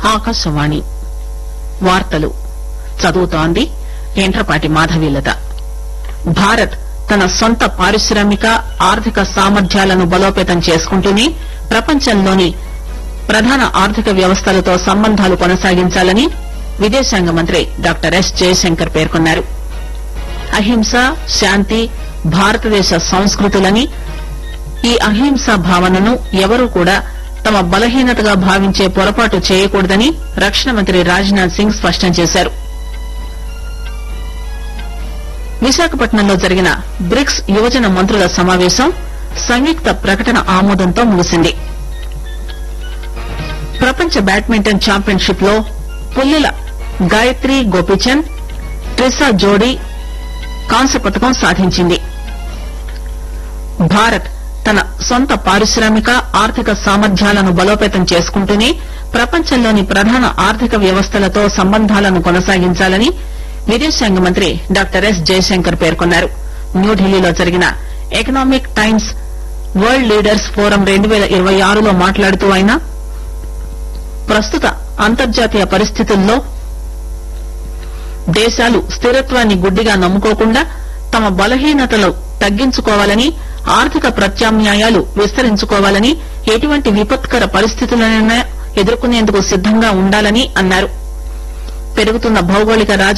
ఆకాశవాణి వార్తలు చదువుతోంది ఎంట్రపాటి మాధవీలత భారత్ తన సొంత పారిశ్రామిక ఆర్థిక సామర్థ్యాలను బలోపేతం చేసుకుంటూనే ప్రపంచంలోని ప్రధాన ఆర్థిక వ్యవస్థలతో సంబంధాలు కొనసాగించాలని విదేశాంగ మంత్రి డాక్టర్ ఎస్ జయశంకర్ పేర్కొన్నారు అహింస శాంతి భారతదేశ సంస్కృతులని ఈ అహింసా భావనను ఎవరూ కూడా తమ బలహీనతగా భావించే పొరపాటు చేయకూడదని రక్షణ మంత్రి రాజ్నాథ్ సింగ్ స్పష్టం చేశారు విశాఖపట్నంలో జరిగిన బ్రిక్స్ యువజన మంత్రుల సమావేశం సంయుక్త ప్రకటన ఆమోదంతో ముగిసింది ప్రపంచ బ్యాడ్మింటన్ ఛాంపియన్షిప్ లో పుల్లెల గాయత్రి గోపీచంద్ ట్రిసా జోడీ కాంస్య పథకం సాధించింది భారత్ తన సొంత పారిశ్రామిక ఆర్థిక సామర్థ్యాలను బలోపేతం చేసుకుంటూనే ప్రపంచంలోని ప్రధాన ఆర్థిక వ్యవస్థలతో సంబంధాలను కొనసాగించాలని విదేశాంగ మంత్రి డాక్టర్ ఎస్ జయశంకర్ పేర్కొన్నారు న్యూఢిల్లీలో జరిగిన Economic Times World Leaders Forum రెండు పేల ఇరవై ఆరులో మాట్లాడుతూ ఆయన ప్రస్తుత అంతర్జాతీయ పరిస్థితుల్లో దేశాలు స్థిరత్వాన్ని గుడ్డిగా నమ్ముకోకుండా తమ బలహీనతలు తగ్గించుకోవాలని ఆర్థిక ప్రత్యామ్నాయాలు విస్తరించుకోవాలని ఎటువంటి విపత్కర పరిస్థితులనైనా ఎదుర్కొనేందుకు సిద్దంగా ఉండాలని అన్నారు పెరుగుతున్న భౌగోళిక